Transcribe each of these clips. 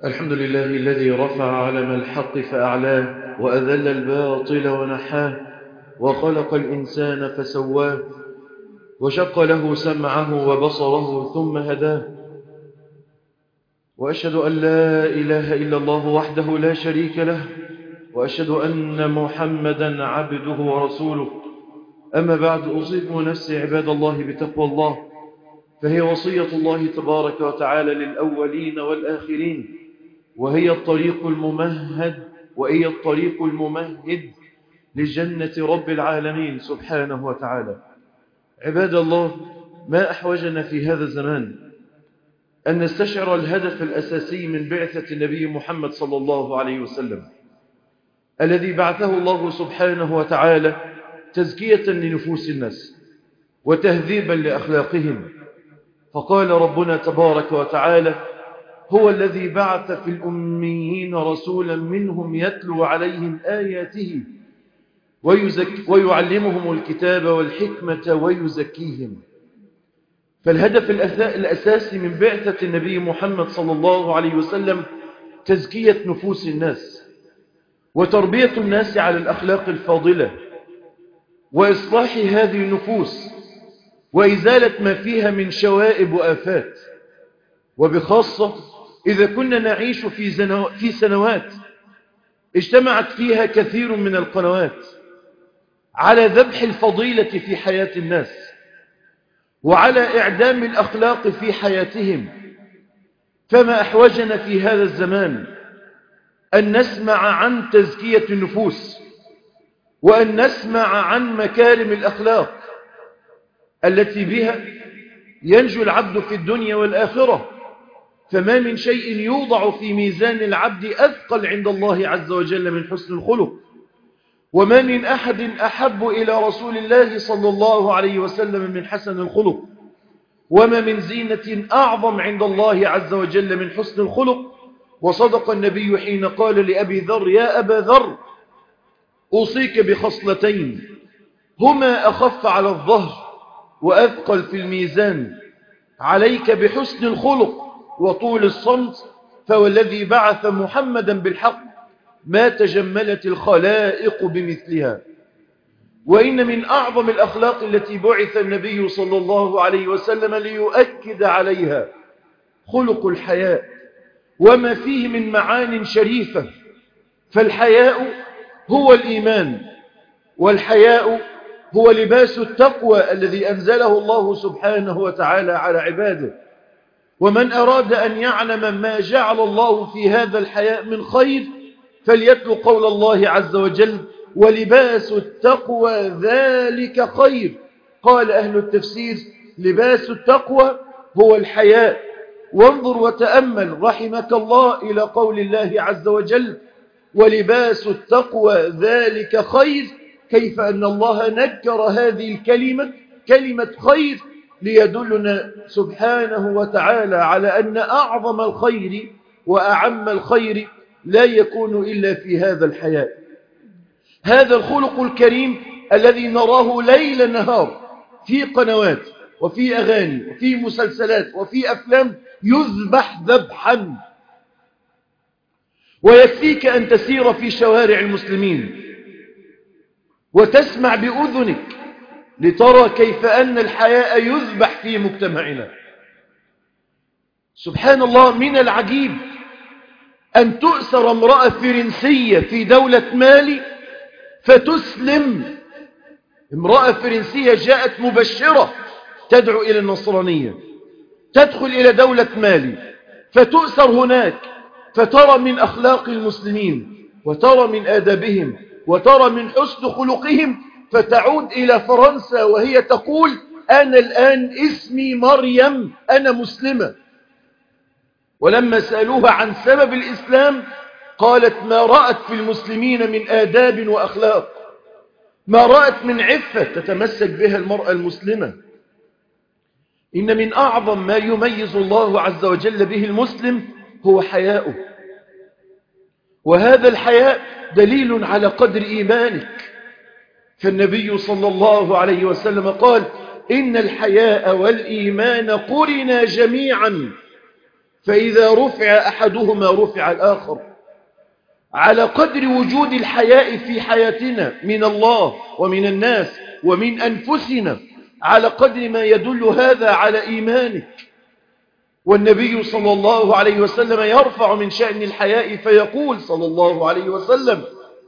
الحمد لله الذي رفع علم الحق فأعلاه وأذل الباطل ونحاه وخلق الإنسان فسواه وشق له سمعه وبصره ثم هداه وأشهد أن لا إله إلا الله وحده لا شريك له وأشهد أن محمدا عبده ورسوله أما بعد أصيب نفسي عباد الله بتقوى الله فهي وصية الله تبارك وتعالى للأولين والآخرين وهي الطريق الممهد وهي الطريق الممهد لجنة رب العالمين سبحانه وتعالى عباد الله ما أحوجنا في هذا الزمان أن نستشعر الهدف الأساسي من بعثة النبي محمد صلى الله عليه وسلم الذي بعثه الله سبحانه وتعالى تزكية لنفوس الناس وتهذيبا لأخلاقهم فقال ربنا تبارك وتعالى هو الذي بعث في الأميين رسولا منهم يتلو عليهم آياته ويزك ويعلمهم الكتاب والحكمة ويزكيهم فالهدف الأساسي من بعثة النبي محمد صلى الله عليه وسلم تزكية نفوس الناس وتربية الناس على الأخلاق الفاضلة وإصلاح هذه النفوس وإزالة ما فيها من شوائب وآفات وبخاصة إذا كنا نعيش في, زنو... في سنوات اجتمعت فيها كثير من القنوات على ذبح الفضيلة في حياة الناس وعلى إعدام الأخلاق في حياتهم فما أحوجنا في هذا الزمان أن نسمع عن تزكية النفوس وأن نسمع عن مكارم الأخلاق التي بها ينجو العبد في الدنيا والآخرة فما من شيء يوضع في ميزان العبد أثقل عند الله عز وجل من حسن الخلق وما من أحد أحب إلى رسول الله صلى الله عليه وسلم من حسن الخلق وما من زينة أعظم عند الله عز وجل من حسن الخلق وصدق النبي حين قال لأبي ذر يا أبا ذر أوصيك بخصلتين هما أخف على الظهر وأثقل في الميزان عليك بحسن الخلق وطول الصمت فوالذي بعث محمدا بالحق ما تجملت الخلائق بمثلها وإن من أعظم الأخلاق التي بعث النبي صلى الله عليه وسلم ليؤكد عليها خلق الحياء وما فيه من معان شريفة فالحياء هو الإيمان والحياء هو لباس التقوى الذي أنزله الله سبحانه وتعالى على عباده ومن أراد أن يعلم ما جعل الله في هذا الحياء من خير فليتلو قول الله عز وجل ولباس التقوى ذلك خير قال أهل التفسير لباس التقوى هو الحياء وانظر وتأمل رحمك الله إلى قول الله عز وجل ولباس التقوى ذلك خير كيف أن الله نكر هذه الكلمة كلمة خير ليدلنا سبحانه وتعالى على أن أعظم الخير وأعم الخير لا يكون إلا في هذا الحياة هذا الخلق الكريم الذي نراه ليل نهار في قنوات وفي أغاني وفي مسلسلات وفي أفلام يذبح ذبحا ويكفيك أن تسير في شوارع المسلمين وتسمع بأذنك لترى كيف أن الحياء يذبح في مجتمعنا سبحان الله من العجيب أن تؤسر امرأة فرنسية في دولة مالي فتسلم امرأة فرنسية جاءت مبشرة تدعو إلى النصرانية تدخل إلى دولة مالي فتؤسر هناك فترى من أخلاق المسلمين وترى من آدابهم وترى من حسن خلقهم فتعود إلى فرنسا وهي تقول أنا الآن اسمي مريم أنا مسلمة ولما سألوها عن سبب الإسلام قالت ما رأت في المسلمين من آداب وأخلاق ما رأت من عفة تتمسك بها المرأة المسلمة إن من أعظم ما يميز الله عز وجل به المسلم هو حياؤه وهذا الحياء دليل على قدر إيمانك فالنبي صلى الله عليه وسلم قال إن الحياء والإيمان قرنا جميعا فإذا رفع أحدهما رفع الآخر على قدر وجود الحياء في حياتنا من الله ومن الناس ومن أنفسنا على قدر ما يدل هذا على إيمانك والنبي صلى الله عليه وسلم يرفع من شأن الحياء فيقول صلى الله عليه وسلم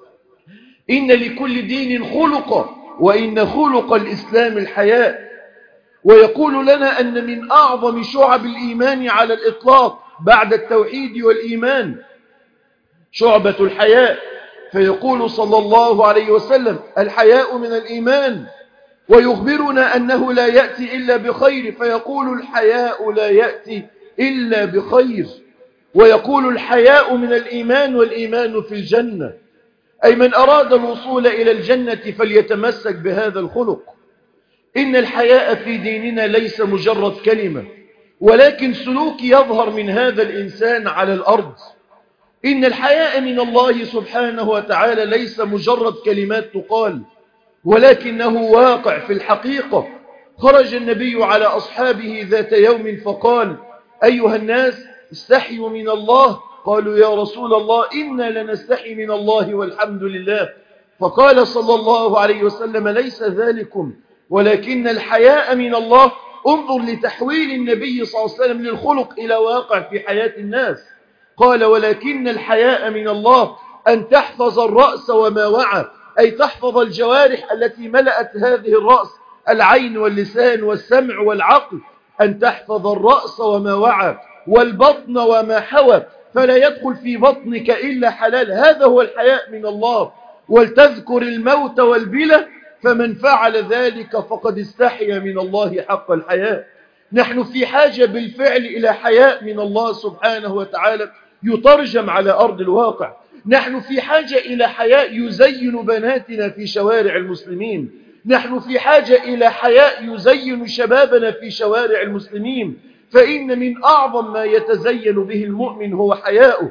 إن لكل دين خلق وإن خلق الإسلام الحياء ويقول لنا أن من أعظم شعب الإيمان على الإطلاق بعد التوحيد والإيمان شعبة الحياء فيقول صلى الله عليه وسلم الحياء من الإيمان ويخبرنا أنه لا يأتي إلا بخير فيقول الحياء لا يأتي إلا بخير ويقول الحياء من الإيمان والإيمان في الجنة أي من أراد الوصول إلى الجنة فليتمسك بهذا الخلق إن الحياء في ديننا ليس مجرد كلمة ولكن سلوك يظهر من هذا الإنسان على الأرض إن الحياء من الله سبحانه وتعالى ليس مجرد كلمات تقال ولكنه واقع في الحقيقة خرج النبي على أصحابه ذات يوم فقال أيها الناس استحيوا من الله قالوا يا رسول الله إنا لنستحي من الله والحمد لله فقال صلى الله عليه وسلم ليس ذلكم ولكن الحياء من الله انظر لتحويل النبي صلى الله عليه وسلم للخلق إلى واقع في حياة الناس قال ولكن الحياء من الله أن تحفظ الرأس وما وعى أي تحفظ الجوارح التي ملأت هذه الرأس العين واللسان والسمع والعقل أن تحفظ الرأس وما وعى والبطن وما حوى فلا يدخل في بطنك إلا حلال هذا هو الحياء من الله ولتذكر الموت والبلة فمن فعل ذلك فقد استحيا من الله حق الحياء نحن في حاجة بالفعل إلى حياء من الله سبحانه وتعالى يترجم على أرض الواقع نحن في حاجة إلى حياء يزين بناتنا في شوارع المسلمين نحن في حاجة إلى حياء يزين شبابنا في شوارع المسلمين فإن من أعظم ما يتزين به المؤمن هو حياؤه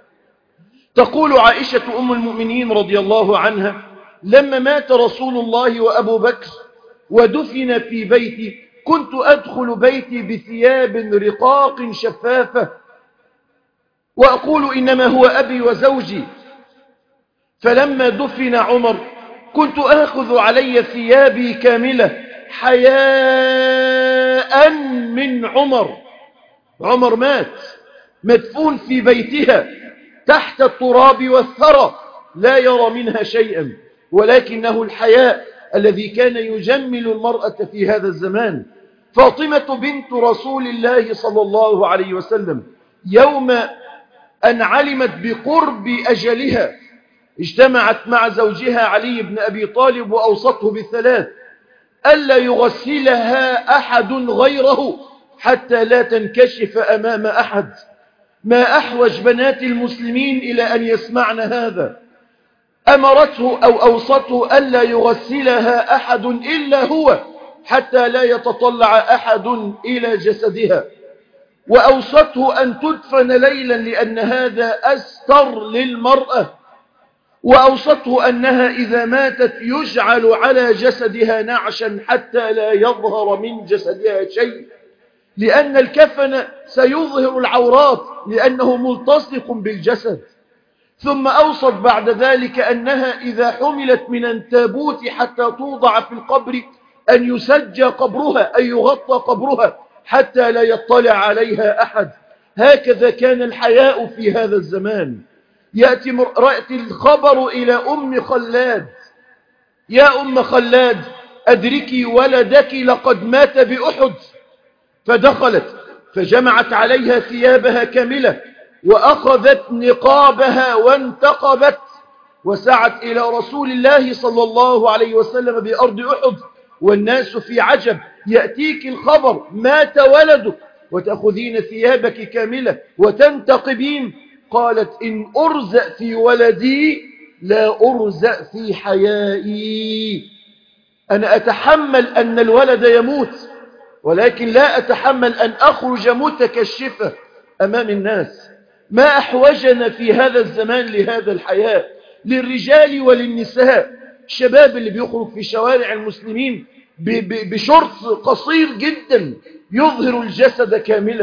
تقول عائشة أم المؤمنين رضي الله عنها لما مات رسول الله وأبو بكر ودفن في بيتي كنت أدخل بيتي بثياب رقاق شفافة وأقول إنما هو أبي وزوجي فلما دفن عمر كنت آخذ علي ثيابي كاملة حياء من عمر عمر مات مدفون في بيتها تحت التراب والثرى لا يرى منها شيئا ولكنه الحياء الذي كان يجمل المرأة في هذا الزمان فاطمة بنت رسول الله صلى الله عليه وسلم يوم أن علمت بقرب أجلها اجتمعت مع زوجها علي بن أبي طالب وأوصته بالثلاث ألا يغسلها أحد غيره حتى لا تنكشف أمام أحد ما أحوج بنات المسلمين إلى أن يسمعن هذا أمرته أو أوصته ألا يغسلها أحد إلا هو حتى لا يتطلع أحد إلى جسدها وأوصته أن تدفن ليلا لأن هذا أستر للمرأة وأوصته أنها إذا ماتت يجعل على جسدها نعشا حتى لا يظهر من جسدها شيء لأن الكفن سيظهر العورات لأنه ملتصق بالجسد ثم أوصت بعد ذلك أنها إذا حملت من التابوت حتى توضع في القبر أن يسجى قبرها أن يغطى قبرها حتى لا يطلع عليها أحد هكذا كان الحياء في هذا الزمان يأتي, يأتي الخبر إلى أم خلاد يا أم خلاد أدركي ولدك لقد مات بأحد فدخلت فجمعت عليها ثيابها كاملة وأخذت نقابها وانتقبت وسعت إلى رسول الله صلى الله عليه وسلم بأرض أحد والناس في عجب يأتيك الخبر مات ولدك وتأخذين ثيابك كاملة وتنتقبين قالت إن أرزأ في ولدي لا أرزأ في حيائي أنا أتحمل أن الولد يموت ولكن لا أتحمل أن أخرج متكشفة أمام الناس ما أحوجنا في هذا الزمان لهذا الحياة للرجال وللنساء الشباب اللي بيخرج في شوارع المسلمين بشرط قصير جدا يظهر الجسد كاملا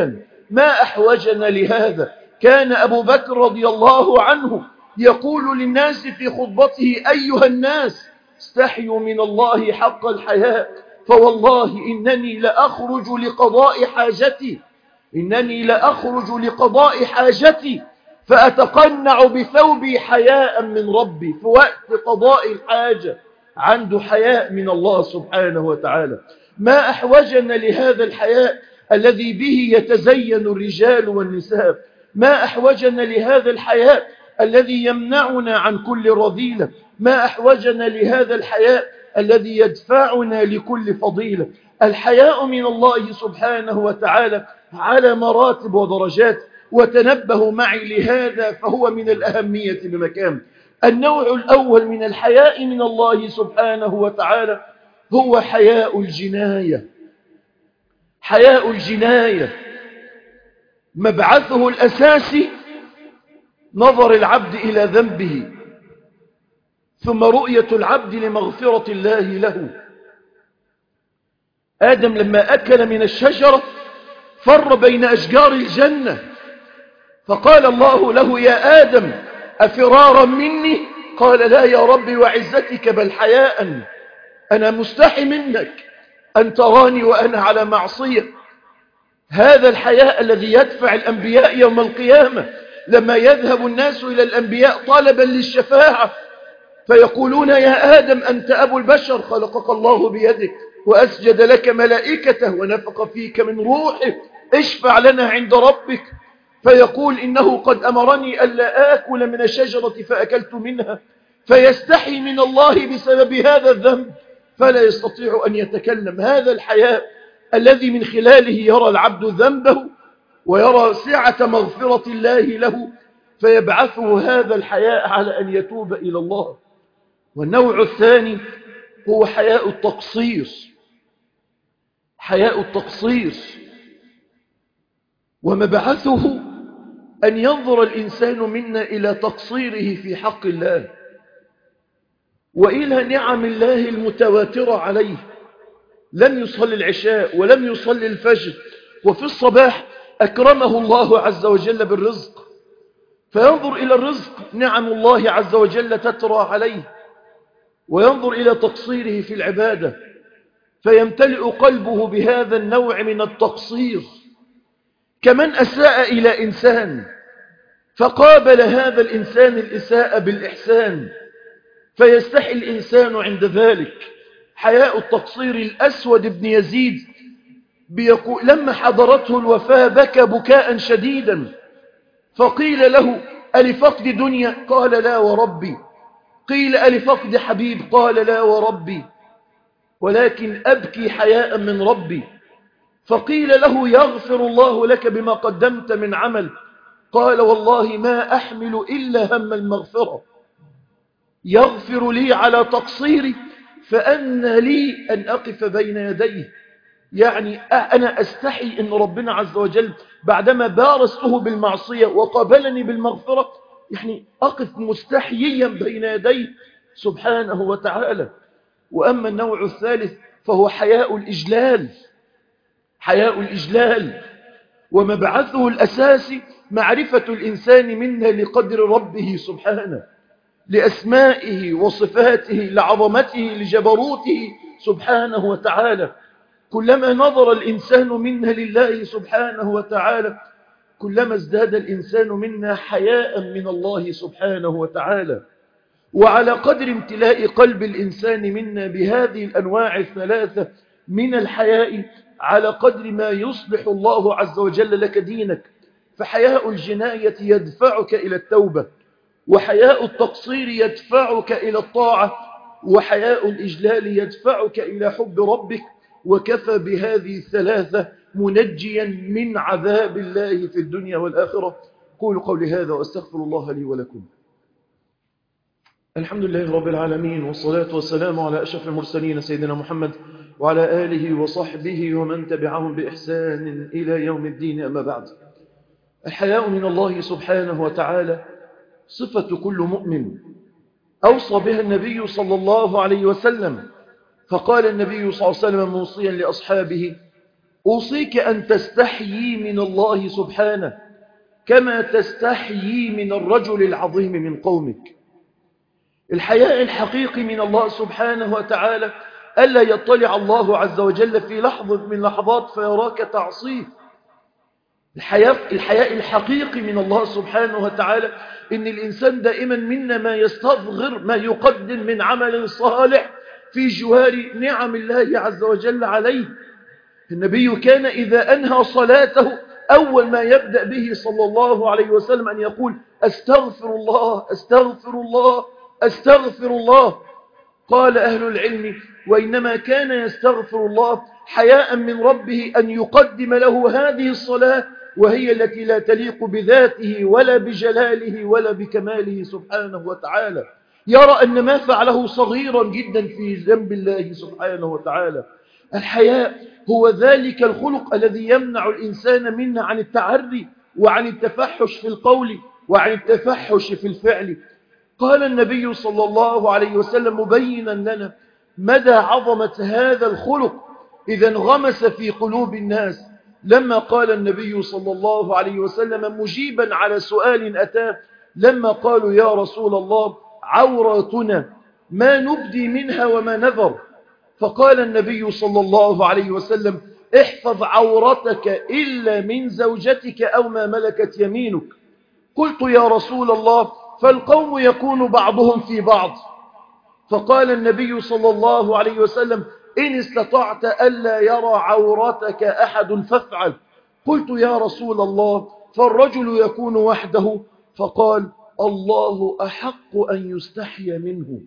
ما أحوجنا لهذا كان أبو بكر رضي الله عنه يقول للناس في خطبته أيها الناس استحيوا من الله حق الحياء فوالله إنني لأخرج لقضاء حاجتي إنني لأخرج لقضاء حاجتي فأتقنع بثوبي حياء من ربي في وقت قضاء الحاجة عنده حياء من الله سبحانه وتعالى ما أحوجنا لهذا الحياء الذي به يتزين الرجال والنساء ما أحوجنا لهذا الحياء الذي يمنعنا عن كل رذيلة ما أحوجنا لهذا الحياء الذي يدفعنا لكل فضيلة الحياء من الله سبحانه وتعالى على مراتب ودرجات وتنبهوا معي لهذا فهو من الأهمية بمكان النوع الأول من الحياء من الله سبحانه وتعالى هو حياء الجناية حياء الجناية مبعثه الأساسي نظر العبد إلى ذنبه ثم رؤية العبد لمغفرة الله له آدم لما أكل من الشجرة فر بين أشجار الجنة فقال الله له يا آدم أفرارا مني قال لا يا ربي وعزتك بل حياء أنا مستحي منك أن تراني وأنا على معصية هذا الحياء الذي يدفع الأنبياء يوم القيامة لما يذهب الناس إلى الأنبياء طلبا للشفاعة فيقولون يا آدم أنت أبو البشر خلقك الله بيدك وأسجد لك ملائكته ونفق فيك من روحه اشفع لنا عند ربك فيقول إنه قد أمرني ألا آكل من الشجرة فأكلت منها فيستحي من الله بسبب هذا الذنب فلا يستطيع أن يتكلم هذا الحياء الذي من خلاله يرى العبد ذنبه ويرى سعة مغفرة الله له فيبعثه هذا الحياء على أن يتوب إلى الله والنوع الثاني هو حياء التقصير حياء التقصير ومبعثه أن ينظر الإنسان منا إلى تقصيره في حق الله وإلى نعم الله المتواترة عليه لم يصلي العشاء ولم يصلي الفجر وفي الصباح أكرمه الله عز وجل بالرزق فينظر إلى الرزق نعم الله عز وجل تترى عليه وينظر إلى تقصيره في العبادة فيمتلئ قلبه بهذا النوع من التقصير كمن أساء إلى إنسان فقابل هذا الإنسان الإساءة بالإحسان فيستحي الإنسان عند ذلك حياء التقصير الأسود بن يزيد بيقول لما حضرته الوفاة بكى بكاء شديدا فقيل له ألفقد دنيا قال لا وربي قيل ألفقد حبيب قال لا وربي ولكن أبكي حياء من ربي فقيل له يغفر الله لك بما قدمت من عمل قال والله ما أحمل إلا هم المغفرة يغفر لي على تقصيري فأن لي أن أقف بين يديه يعني أنا أستحي أن ربنا عز وجل بعدما بارسته بالمعصية وقابلني بالمغفرة يعني أقف مستحييا بين يديه سبحانه وتعالى وأما النوع الثالث فهو حياء الإجلال حياء الإجلال ومبعثه الأساسي معرفة الإنسان منا لقدر ربه سبحانه لأسمائه وصفاته لعظمته لجبروته سبحانه وتعالى كلما نظر الإنسان منا لله سبحانه وتعالى كلما ازداد الإنسان منا حياء من الله سبحانه وتعالى وعلى قدر امتلاء قلب الإنسان منا بهذه الأنواع الثلاثة من الحياء على قدر ما يصلح الله عز وجل لك دينك فحياء الجناية يدفعك إلى التوبة وحياء التقصير يدفعك إلى الطاعة وحياء الإجلال يدفعك إلى حب ربك وكفى بهذه الثلاثة منجيا من عذاب الله في الدنيا والآخرة قولوا قولي هذا وأستغفر الله لي ولكم الحمد لله رب العالمين والصلاة والسلام على أشرف المرسلين سيدنا محمد وعلى آله وصحبه ومن تبعهم بإحسان إلى يوم الدين أما بعد الحياء من الله سبحانه وتعالى صفة كل مؤمن أوصى بها النبي صلى الله عليه وسلم فقال النبي صلى الله عليه وسلم موصيا لأصحابه أوصيك أن تستحيي من الله سبحانه كما تستحيي من الرجل العظيم من قومك الحياء الحقيقي من الله سبحانه وتعالى ألا يطلع الله عز وجل في لحظة من لحظات فيراك تعصيه الحياء, الحياء الحقيقي من الله سبحانه وتعالى إن الإنسان دائما منا ما يستصغر ما يقدم من عمل صالح في جوار نعم الله عز وجل عليه النبي كان إذا أنهى صلاته أول ما يبدأ به صلى الله عليه وسلم أن يقول أستغفر الله أستغفر الله أستغفر الله قال أهل العلم وإنما كان يستغفر الله حياء من ربه أن يقدم له هذه الصلاة وهي التي لا تليق بذاته ولا بجلاله ولا بكماله سبحانه وتعالى يرى أن ما فعله صغيرا جدا في ذنب الله سبحانه وتعالى الحياء هو ذلك الخلق الذي يمنع الإنسان منا عن التعري وعن التفحش في القول وعن التفحش في الفعل قال النبي صلى الله عليه وسلم مبينا لنا مدى عظمة هذا الخلق إذا انغمس في قلوب الناس لما قال النبي صلى الله عليه وسلم مجيبا على سؤال أتاه لما قالوا يا رسول الله عوراتنا ما نبدي منها وما نذر فقال النبي صلى الله عليه وسلم احفظ عورتك إلا من زوجتك أو ما ملكت يمينك قلت يا رسول الله فالقوم يكون بعضهم في بعض فقال النبي صلى الله عليه وسلم إن استطعت ألا يرى عورتك أحد فافعل قلت يا رسول الله فالرجل يكون وحده فقال الله أحق أن يستحي منه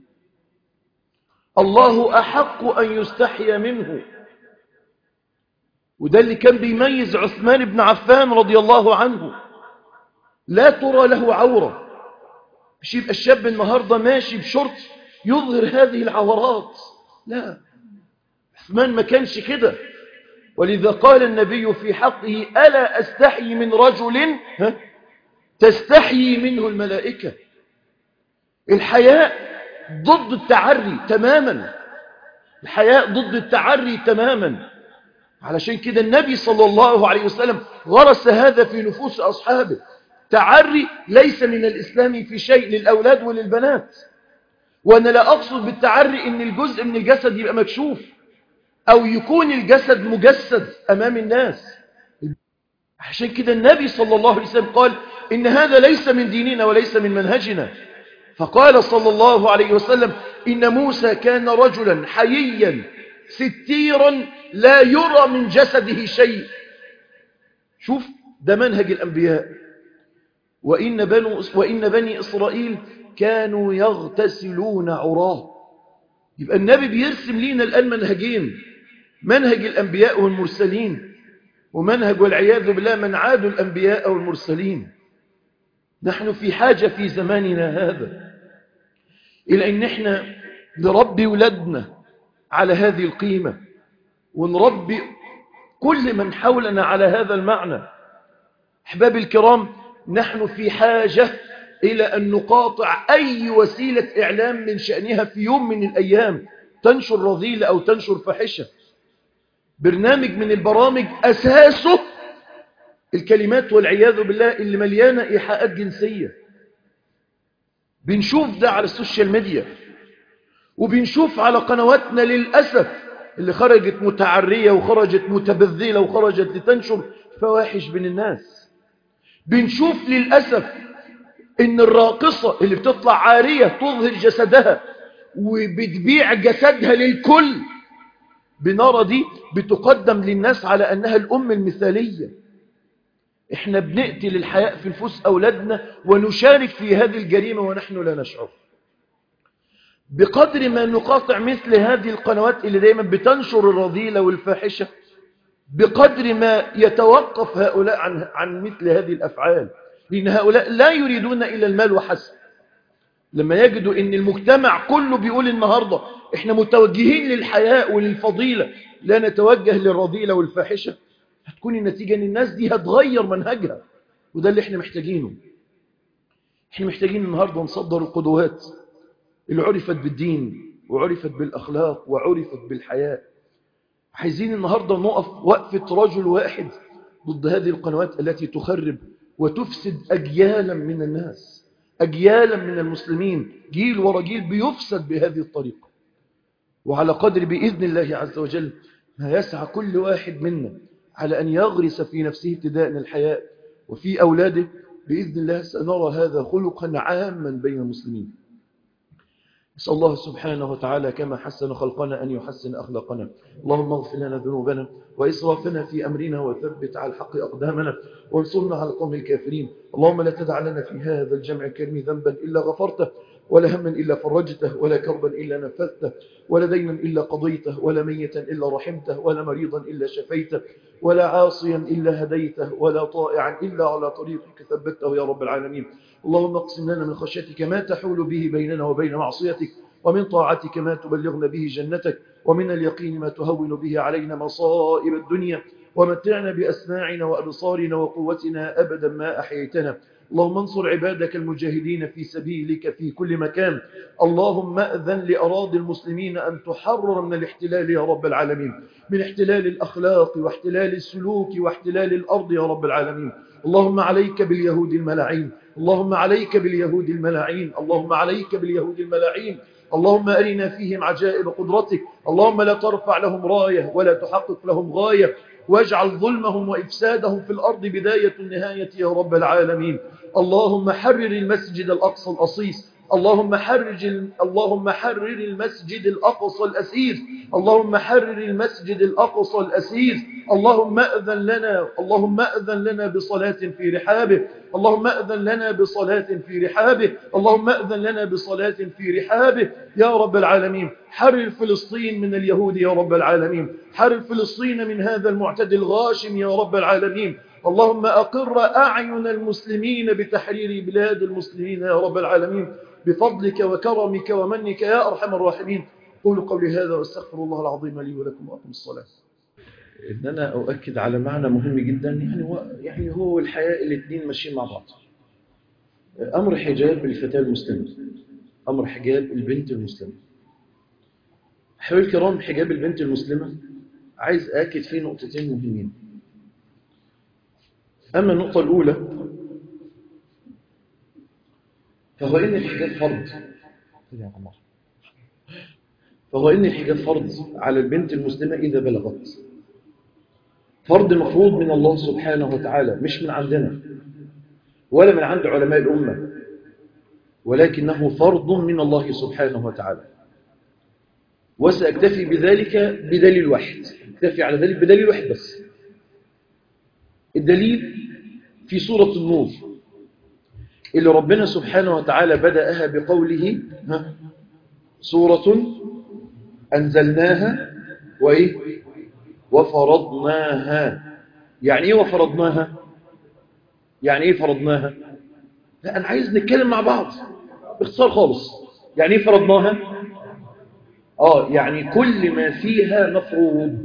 الله أحق أن يستحي منه وده اللي كان بيميز عثمان بن عفان رضي الله عنه لا ترى له عورة مش يبقى الشاب النهاردة ماشي بشرط يظهر هذه العورات لا عثمان ما كانش كده ولذا قال النبي في حقه ألا أستحي من رجل ها تستحيي منه الملائكة الحياء ضد التعري تماما الحياء ضد التعري تماما علشان كده النبي صلى الله عليه وسلم غرس هذا في نفوس أصحابه تعري ليس من الإسلام في شيء للأولاد وللبنات وأنا لا أقصد بالتعري إن الجزء من الجسد يبقى مكشوف أو يكون الجسد مجسد أمام الناس عشان كده النبي صلى الله عليه وسلم قال إن هذا ليس من ديننا وليس من منهجنا فقال صلى الله عليه وسلم إن موسى كان رجلا حييا ستيرا لا يرى من جسده شيء شوف ده منهج الأنبياء وإن, بنو وإن بني إسرائيل كانوا يغتسلون عراه يبقى النبي بيرسم لينا الآن منهجين منهج الأنبياء والمرسلين ومنهج والعياذ بالله من عادوا الأنبياء والمرسلين نحن في حاجة في زماننا هذا إلى أن احنا نربي ولادنا على هذه القيمة ونربي كل من حولنا على هذا المعنى أحباب الكرام نحن في حاجة إلى أن نقاطع أي وسيلة إعلام من شأنها في يوم من الأيام تنشر رذيلة أو تنشر فحشة برنامج من البرامج أساسه الكلمات والعياذ بالله اللي مليانة إيحاءات جنسية بنشوف ده على السوشيال ميديا وبنشوف على قنواتنا للأسف اللي خرجت متعرية وخرجت متبذلة وخرجت لتنشر فواحش بين الناس بنشوف للأسف ان الراقصة اللي بتطلع عارية تظهر جسدها وبتبيع جسدها للكل بنرى دي بتقدم للناس على أنها الأم المثالية احنا بنقتل الحياء في نفوس أولادنا ونشارك في هذه الجريمة ونحن لا نشعر بقدر ما نقاطع مثل هذه القنوات اللي دايما بتنشر الرذيلة والفاحشة بقدر ما يتوقف هؤلاء عن, عن مثل هذه الأفعال لأن هؤلاء لا يريدون إلا المال وحسب لما يجدوا أن المجتمع كله بيقول النهاردة احنا متوجهين للحياء وللفضيلة لا نتوجه للرذيلة والفاحشة هتكون النتيجة أن الناس دي هتغير منهجها وده اللي احنا محتاجينه احنا محتاجين النهاردة نصدر القدوات اللي عرفت بالدين وعرفت بالأخلاق وعرفت بالحياء عايزين النهاردة نقف وقفة رجل واحد ضد هذه القنوات التي تخرب وتفسد أجيالا من الناس أجيالا من المسلمين جيل ورا جيل بيفسد بهذه الطريقة وعلى قدر بإذن الله عز وجل ما يسعى كل واحد منا على أن يغرس في نفسه ابتداء الحياء وفي أولاده بإذن الله سنرى هذا خلقا عاما بين المسلمين نسأل الله سبحانه وتعالى كما حسن خلقنا أن يحسن أخلاقنا اللهم اغفر لنا ذنوبنا وإسرافنا في أمرنا وثبت على الحق أقدامنا وانصرنا على القوم الكافرين اللهم لا تدع لنا في هذا الجمع الكريم ذنبا إلا غفرته ولا هما إلا فرجته ولا كربا إلا نفذته ولا دينا إلا قضيته ولا ميتا إلا رحمته ولا مريضا إلا شفيته ولا عاصيا إلا هديته ولا طائعا إلا على طريقك ثبته يا رب العالمين اللهم اقسم لنا من خشيتك ما تحول به بيننا وبين معصيتك ومن طاعتك ما تبلغنا به جنتك ومن اليقين ما تهون به علينا مصائب الدنيا ومتعنا بأسماعنا وأبصارنا وقوتنا أبدا ما أحييتنا اللهم انصر عبادك المجاهدين في سبيلك في كل مكان اللهم أذن لأراضي المسلمين أن تحرر من الاحتلال يا رب العالمين من احتلال الأخلاق واحتلال السلوك واحتلال الأرض يا رب العالمين اللهم عليك باليهود الملاعين اللهم عليك باليهود الملاعين اللهم عليك باليهود الملاعين اللهم أرنا فيهم عجائب قدرتك اللهم لا ترفع لهم راية ولا تحقق لهم غاية واجعل ظلمهم وإفسادهم في الأرض بداية النهاية يا رب العالمين اللهم حرر المسجد الأقصى الأصيص اللهم حرر اللهم حرر المسجد الأقصى الأسير اللهم حرر المسجد الأقصى الأسير اللهم أذن لنا اللهم أذن لنا بصلاة في رحابه اللهم أذن لنا بصلاة في رحابه اللهم أذن لنا بصلاة في رحابه يا رب العالمين حرر فلسطين من اليهود يا رب العالمين حرر فلسطين من هذا المعتدي الغاشم يا رب العالمين اللهم أقر أعين المسلمين بتحرير بلاد المسلمين يا رب العالمين بفضلك وكرمك ومنك يا أرحم الراحمين قولوا قولي هذا واستغفر الله العظيم لي ولكم وأقم الصلاة إن أنا أؤكد على معنى مهم جدا يعني هو يعني هو الحياة الاثنين ماشيين مع بعض أمر حجاب الفتاة المسلمة أمر حجاب البنت المسلمة حبيبي الكرام حجاب البنت المسلمة عايز أكد فيه نقطتين مهمين أما النقطة الأولى فهو إن الحجاب فرض فهو إن الحجاب فرض على البنت المسلمة إذا بلغت فرض مفروض من الله سبحانه وتعالى مش من عندنا ولا من عند علماء الأمة ولكنه فرض من الله سبحانه وتعالى وسأكتفي بذلك بدليل واحد أكتفي على ذلك بدليل واحد بس الدليل في سورة النور اللي ربنا سبحانه وتعالى بدأها بقوله ها سورة أنزلناها وإيه وفرضناها يعني إيه وفرضناها يعني إيه فرضناها لا أنا عايز نتكلم مع بعض باختصار خالص يعني إيه فرضناها آه يعني كل ما فيها مفروض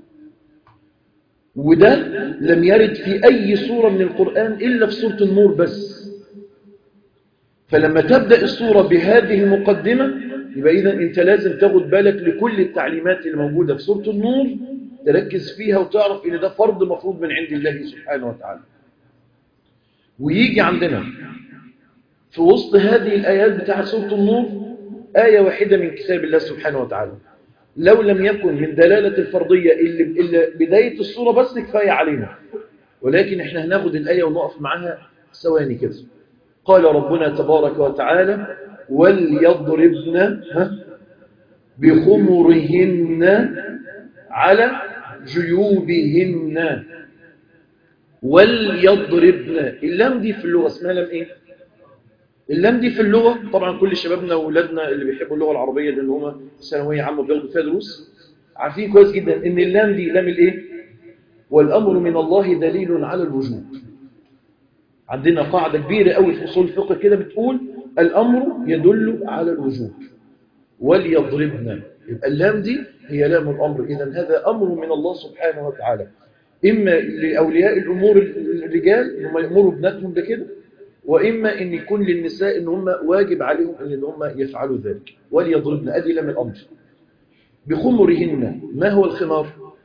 وده لم يرد في أي سورة من القرآن إلا في سورة النور بس فلما تبدأ السورة بهذه المقدمة يبقى إذا أنت لازم تاخد بالك لكل التعليمات اللي موجودة في سورة النور تركز فيها وتعرف إن ده فرض مفروض من عند الله سبحانه وتعالى ويجي عندنا في وسط هذه الآيات بتاعت سورة النور آية واحدة من كتاب الله سبحانه وتعالى لو لم يكن من دلالة الفرضية اللي اللي بداية الصورة بس كفاية علينا ولكن احنا هناخد الآية ونقف معاها ثواني كده قال ربنا تبارك وتعالى وليضربن بخمرهن على جيوبهن وليضربن اللام دي في اللغة اسمها لام ايه اللام دي في اللغة طبعا كل شبابنا وولادنا اللي بيحبوا اللغة العربية لان هم ثانوية عامة بياخدوا فيها دروس عارفين كويس جدا ان اللام دي لام الايه والامر من الله دليل على الوجوب عندنا قاعدة كبيرة قوي في اصول الفقه كده بتقول الامر يدل على الوجوب وليضربنا يبقى اللام دي هي لام الامر اذا هذا امر من الله سبحانه وتعالى اما لاولياء الامور الرجال ان هم يامروا ابناتهم ده كده وإما أن يكون للنساء أن هم واجب عليهم أن هم يفعلوا ذلك وليضربن أدي لم الأمر بخمرهن ما هو الخمار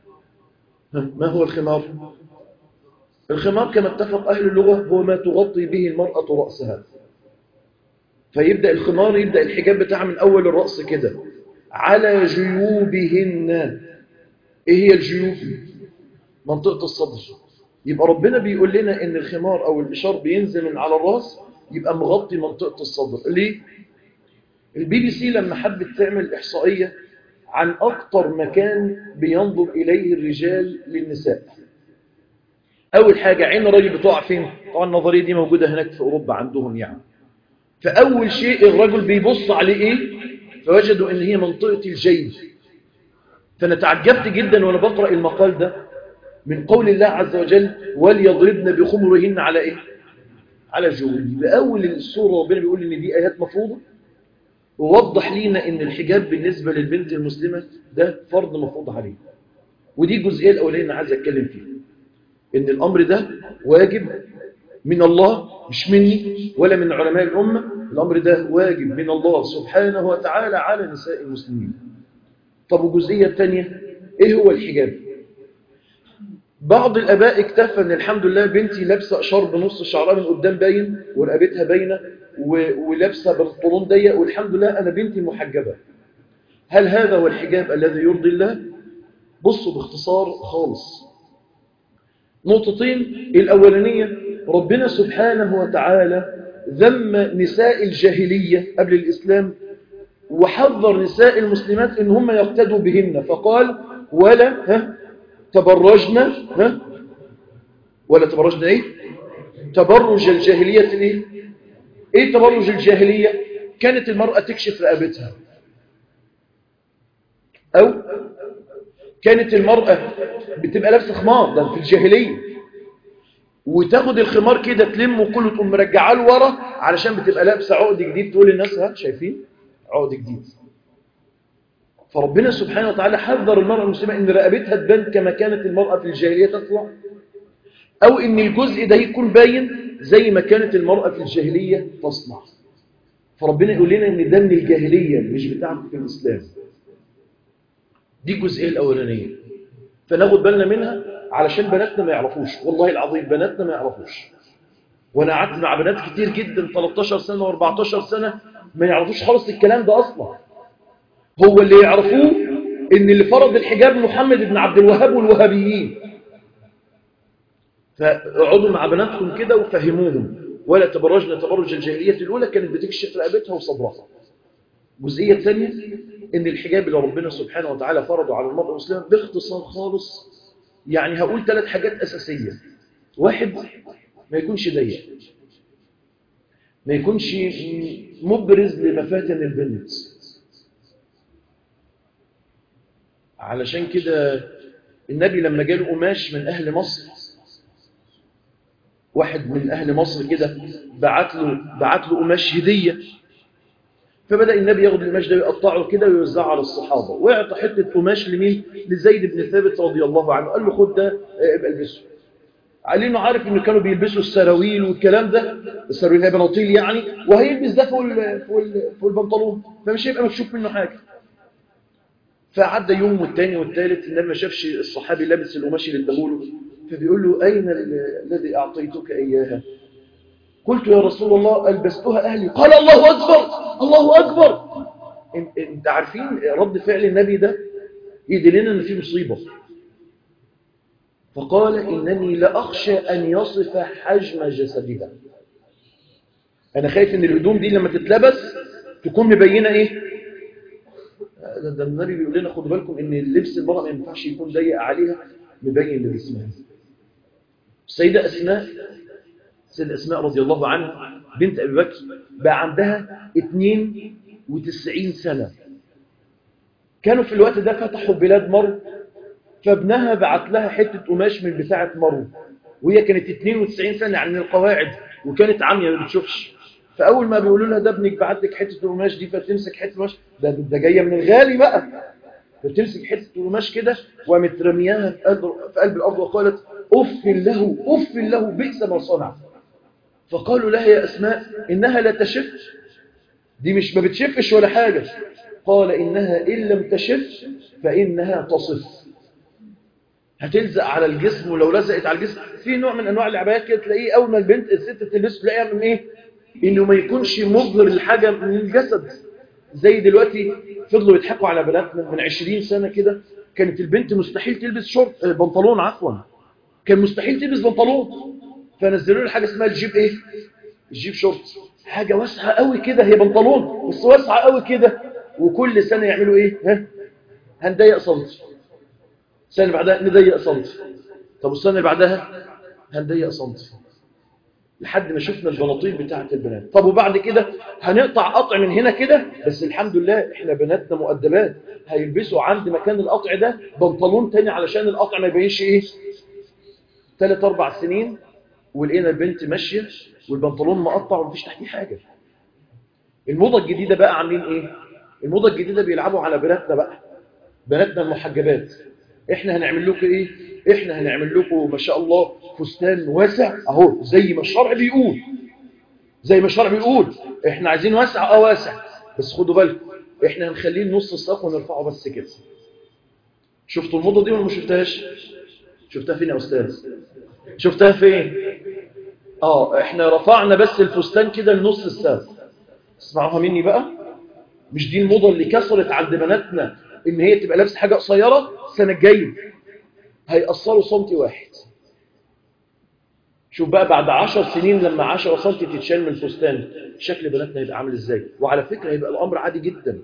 ما هو الخمار الخمار كما اتفق أهل اللغة هو ما تغطي به المرأة رأسها فيبدأ الخمار يبدأ الحجاب بتاعها من أول الرأس كده على جيوبهن إيه هي الجيوب منطقة الصدر يبقى ربنا بيقول لنا إن الخمار أو الإشار بينزل من على الرأس يبقى مغطي منطقة الصدر ليه؟ البي بي سي لما حبت تعمل إحصائية عن أكتر مكان بينظر إليه الرجال للنساء أول حاجة عين الراجل بتقع فين؟ طبعا النظرية دي موجودة هناك في أوروبا عندهم يعني فأول شيء الرجل بيبص عليه إيه؟ فوجدوا إن هي منطقة الجيب فأنا تعجبت جدا وأنا بقرأ المقال ده من قول الله عز وجل وليضربن بخمرهن على إيه؟ على جوهن بأول السورة ربنا بيقول إن دي آيات مفروضة ووضح لينا إن الحجاب بالنسبة للبنت المسلمة ده فرض مفروض عليه ودي الجزئية الأولية اللي عايز أتكلم فيها إن الأمر ده واجب من الله مش مني ولا من علماء الأمة الأمر ده واجب من الله سبحانه وتعالى على نساء المسلمين طب والجزئية الثانية إيه هو الحجاب بعض الآباء اكتفى أن الحمد لله بنتي لابسة إشار بنص شعرها من قدام باين ورقبتها باينة ولابسة بنطلون ضيق والحمد لله أنا بنتي محجبة هل هذا هو الحجاب الذي يرضي الله؟ بصوا باختصار خالص نقطتين الأولانية ربنا سبحانه وتعالى ذم نساء الجاهلية قبل الإسلام وحذر نساء المسلمات إن هم يقتدوا بهن فقال ولا ها تبرجنا ها ولا تبرجنا ايه تبرج الجاهلية ايه ايه تبرج الجاهلية كانت المرأة تكشف رقبتها او كانت المرأة بتبقى لابسه خمار ده في الجاهلية وتاخد الخمار كده تلمه كله تقوم مرجعاه لورا علشان بتبقى لابسه عقد جديد تقول للناس ها شايفين عقد جديد فربنا سبحانه وتعالى حذر المرأة المسلمة ان رقبتها تبان كما كانت المرأة في الجاهلية تطلع او ان الجزء ده يكون باين زي ما كانت المرأة في الجاهلية تصنع فربنا يقول لنا ان ده من الجاهلية مش بتاعته في الاسلام دي الجزئية الاولانية فناخد بالنا منها علشان بناتنا ما يعرفوش والله العظيم بناتنا ما يعرفوش وانا قعدت مع بنات كتير جدا 13 سنة و14 سنة ما يعرفوش خالص الكلام ده اصلا هو اللي يعرفوه ان اللي فرض الحجاب محمد بن عبد الوهاب والوهابيين فاقعدوا مع بناتكم كده وفهموهم ولا تبرجنا تبرج الجاهلية الأولى كانت بتكشف رقبتها وصدرها الجزئية الثانية ان الحجاب اللي ربنا سبحانه وتعالى فرضه على المرأة المسلمة باختصار خالص يعني هقول ثلاث حاجات أساسية واحد ما يكونش ضيق ما يكونش مبرز لمفاتن البنت علشان كده النبي لما جاله قماش من أهل مصر واحد من أهل مصر كده بعت له بعت له قماش هدية فبدأ النبي ياخد القماش ده ويقطعه كده ويوزعه على الصحابة ويعطى حتة قماش لمين لزيد بن ثابت رضي الله عنه قال له خد ده ابقى البسه علي انه عارف انه كانوا بيلبسوا السراويل والكلام ده السراويل هي بناطيل يعني وهيلبس ده فوق فوق فوق البنطلون فمش هيبقى مكشوف منه حاجه فعدى يوم والتاني والتالت النبي ما شافش الصحابي لابس القماش اللي اداهوله فبيقول له اين الذي اعطيتك اياها قلت يا رسول الله البستها اهلي قال الله اكبر الله اكبر انت عارفين رد فعل النبي ده يدلنا ان في مصيبه فقال إنني لأخشى أن يصف حجم جسدها أنا خايف إن الهدوم دي لما تتلبس تكون مبينة إيه ده, ده النبي بيقول لنا خدوا بالكم إن اللبس المرأة ما ينفعش يكون ضيق عليها مبين لجسمها السيدة أسماء السيدة أسماء رضي الله عنها بنت أبي بكر بقى عندها 92 سنة كانوا في الوقت ده فتحوا بلاد مرو فابنها بعت لها حتة قماش من بتاعة مرو وهي كانت 92 سنة عن القواعد وكانت عامية ما بتشوفش فأول ما بيقولوا لها ده ابنك بعت لك حتة القماش دي فتمسك حتة القماش ده, ده جاية من الغالي بقى فتمسك حتة القماش كده وقامت رمياها في قلب, في قلب الأرض وقالت أف له أف له بئس ما صنع فقالوا لها يا أسماء إنها لا تشف دي مش ما بتشفش ولا حاجة قال إنها إن لم تشف فإنها تصف هتلزق على الجسم ولو لزقت على الجسم في نوع من انواع العبايات كده تلاقيه اول ما البنت الست تلبسه تلاقيها من ايه انه ما يكونش مظهر لحاجه من الجسد زي دلوقتي فضلوا يضحكوا على بناتنا من 20 سنه كده كانت البنت مستحيل تلبس شورت آه، بنطلون عفوا كان مستحيل تلبس بنطلون فنزلوا له حاجه اسمها الجيب ايه الجيب شورت حاجه واسعه قوي كده هي بنطلون بس واسعه قوي كده وكل سنه يعملوا ايه ها هنضيق سنتي السنه اللي بعدها نضيق سنتي طب والسنه اللي بعدها هنضيق سنتي لحد ما شفنا البناطيل بتاعه البنات طب وبعد كده هنقطع قطع من هنا كده بس الحمد لله احنا بناتنا مؤدبات هيلبسوا عند مكان القطع ده بنطلون تاني علشان القطع ما يبينش ايه ثلاث اربع سنين ولقينا البنت ماشيه والبنطلون مقطع ومفيش تحتيه حاجه الموضه الجديده بقى عاملين ايه الموضه الجديده بيلعبوا على بناتنا بقى بناتنا المحجبات احنا هنعمل لكم ايه احنا هنعمل لكم ما شاء الله فستان واسع اهو زي ما الشرع بيقول زي ما الشرع بيقول احنا عايزين واسع اه واسع بس خدوا بالكم احنا هنخليه نص الساق ونرفعه بس كده شفتوا الموضه دي ولا ما شفتهاش شفتها فين يا استاذ شفتها فين اه احنا رفعنا بس الفستان كده لنص الساق اسمعوها مني بقى مش دي الموضه اللي كسرت عند بناتنا ان هي تبقى لابسه حاجه قصيره السنه الجايه هيقصروا سنتي واحد شوف بقى بعد عشر سنين لما عشرة سنتي تتشال من الفستان شكل بناتنا يبقى عامل ازاي وعلى فكرة يبقى الأمر عادي جدا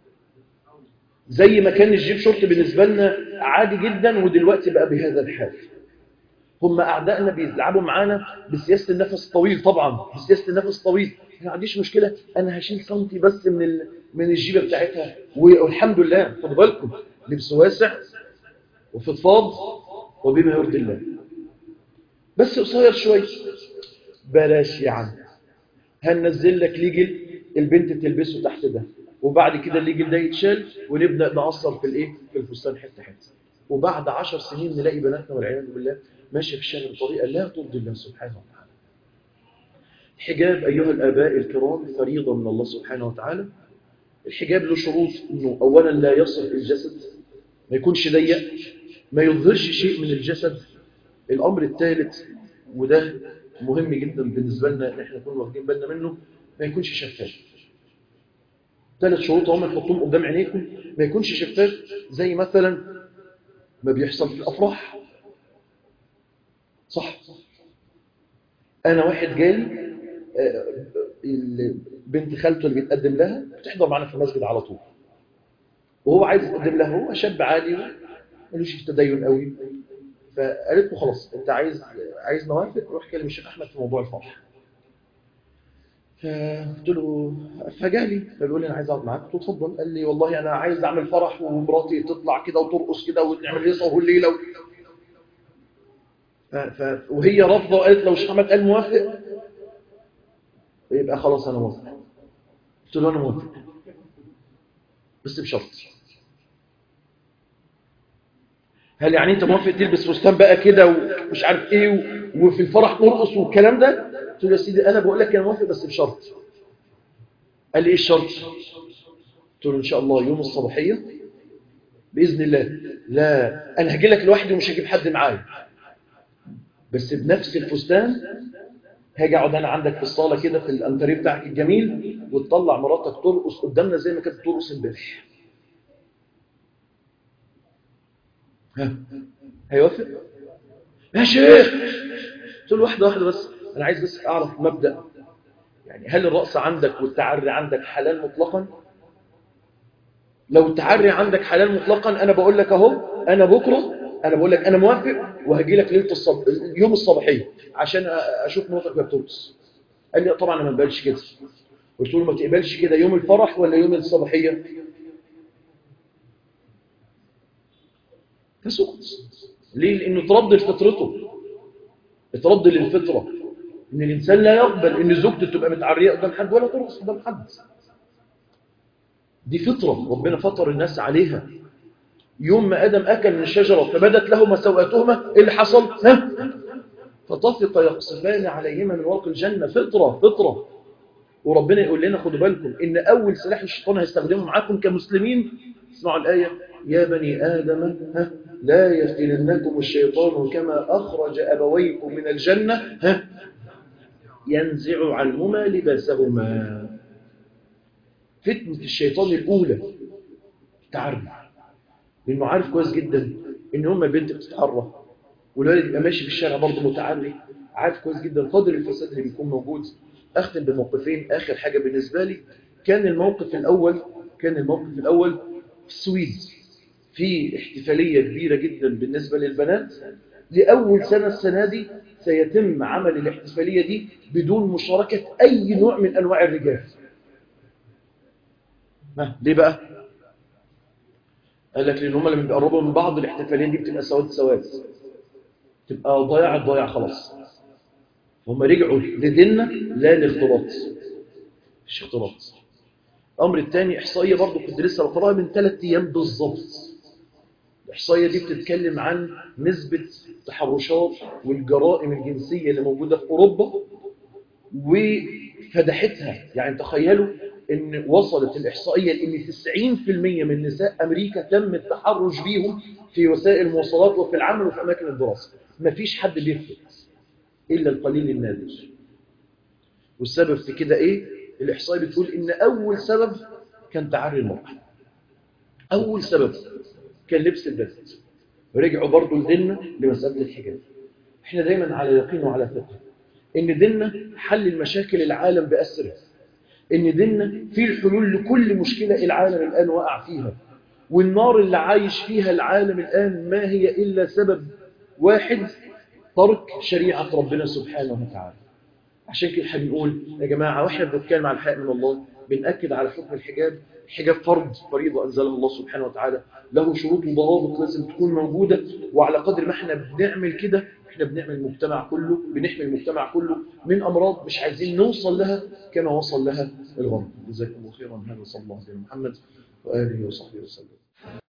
زي ما كان الجيب شورت بالنسبة لنا عادي جدا ودلوقتي بقى بهذا الحال هم أعدائنا بيلعبوا معانا بسياسة النفس الطويل طبعا بسياسة النفس الطويل ما عنديش مشكلة أنا هشيل سنتي بس من ال... من الجيبة بتاعتها والحمد لله خدوا بالكم لبس واسع وفضفاض وبما يرضي الله بس قصير شوية بلاش يا عم هننزل لك ليجل البنت تلبسه تحت ده وبعد كده الليجل ده يتشال ونبدأ نقصر في الايه في الفستان حته حته وبعد عشر سنين نلاقي بناتنا والعياذ بالله ماشيه في الشارع بطريقه لا ترضي الله سبحانه وتعالى الحجاب ايها الاباء الكرام فريضه من الله سبحانه وتعالى الحجاب له شروط انه اولا لا يصف الجسد ما يكونش ضيق ما يظهرش شيء من الجسد الأمر الثالث وده مهم جدا بالنسبة لنا ان احنا نكون واخدين بالنا منه ما يكونش شفاف ثلاث شروط هم نحطهم قدام عينيكم ما يكونش شفاف زي مثلا ما بيحصل في الأفراح صح أنا واحد جالي بنت خالته اللي بيتقدم لها بتحضر معنا في المسجد على طول وهو عايز يتقدم لها هو شاب عالي ملوش تدين قوي فقالت له خلاص انت عايز عايز نوافق روح كلم الشيخ احمد في موضوع الفرح فقلت له فجالي فبيقول لي انا عايز اقعد معاك قلت له اتفضل قال لي والله انا عايز اعمل فرح ومراتي تطلع كده وترقص كده ونعمل هيصه والليله و... ف... ف... وهي رافضه وقالت لو الشيخ احمد قال موافق يبقى خلاص انا موافق قلت له انا موافق بس بشرط هل يعني انت موافق تلبس فستان بقى كده ومش عارف ايه و... وفي الفرح نرقص والكلام ده قلت له يا سيدي انا بقول لك انا موافق بس بشرط قال لي ايه الشرط قلت له ان شاء الله يوم الصباحيه باذن الله لا انا هاجي لك لوحدي ومش هجيب حد معايا بس بنفس الفستان هاجي اقعد انا عندك في الصاله كده في الانتريه بتاعك الجميل وتطلع مراتك ترقص قدامنا زي ما كانت بترقص امبارح ها هيوافق يا شيخ قلت له واحده واحده بس انا عايز بس اعرف مبدا يعني هل الرقص عندك والتعري عندك حلال مطلقا لو التعري عندك حلال مطلقا انا بقول لك اهو انا بكره انا بقول لك انا موافق وهجي لك ليله الصب... يوم الصباحيه عشان اشوف مراتك وهي بترقص قال لي طبعا انا ما بقبلش كده قلت له ما تقبلش كده يوم الفرح ولا يوم الصباحيه فسكت ليه لانه ترد لفطرته اترد للفطره ان الانسان لا يقبل ان زوجته تبقى متعريه قدام حد ولا ترقص قدام حد دي فطره ربنا فطر الناس عليها يوم ما ادم اكل من الشجره فبدت لهما سوءاتهما ايه اللي حصل ها فطفق يقصفان عليهما من ورق الجنه فطره فطره وربنا يقول لنا خدوا بالكم ان اول سلاح الشيطان هيستخدمه معاكم كمسلمين اسمعوا الايه يا بني آدم ها لا يفتننكم الشيطان كما أخرج أبويكم من الجنة ها ينزع عنهما لباسهما فتنة الشيطان الأولى تعرف لأنه عارف كويس جدا إن هما بنت بتتعرف والولد يبقى ماشي في الشارع برضه متعري عارف كويس جدا قدر الفساد اللي بيكون موجود أختم بموقفين آخر حاجة بالنسبة لي كان الموقف الأول كان الموقف الأول في السويد في احتفالية كبيرة جدا بالنسبة للبنات لأول سنة السنة دي سيتم عمل الاحتفالية دي بدون مشاركة أي نوع من أنواع الرجال ما ليه بقى؟ قال لك لأن هم لما بيقربوا من بعض الاحتفالية دي بتبقى سواد سواد تبقى ضياع الضياع خلاص هم رجعوا لديننا لا لاختلاط مش اختلاط الأمر الثاني إحصائية برضو كنت لسه بقراها من ثلاث أيام بالظبط الإحصائية دي بتتكلم عن نسبة التحرشات والجرائم الجنسية اللي موجودة في أوروبا وفدحتها يعني تخيلوا ان وصلت الإحصائية لأن 90% من نساء أمريكا تم التحرش بيهم في وسائل المواصلات وفي العمل وفي أماكن الدراسة مفيش حد بيفلت إلا القليل النادر والسبب في كده إيه؟ الإحصائية بتقول إن أول سبب كان تعري المرأة أول سبب كان لبس البنت ورجعوا برضو لديننا لمسألة الحجاب احنا دايما على يقين وعلى ثقة ان ديننا حل المشاكل العالم بأسره ان ديننا فيه الحلول لكل مشكلة العالم الآن وقع فيها والنار اللي عايش فيها العالم الآن ما هي إلا سبب واحد ترك شريعة ربنا سبحانه وتعالى عشان كده احنا بنقول يا جماعة واحنا بنتكلم على الحق من الله بنأكد على حكم الحجاب الحجاب فرض فريضة أنزلها الله سبحانه وتعالى له شروط وضوابط لازم تكون موجودة وعلى قدر ما احنا بنعمل كده احنا بنعمل المجتمع كله بنحمي المجتمع كله من أمراض مش عايزين نوصل لها كما وصل لها الغرب جزاكم الله خيرا هذا صلى الله عليه محمد وآله وصحبه وسلم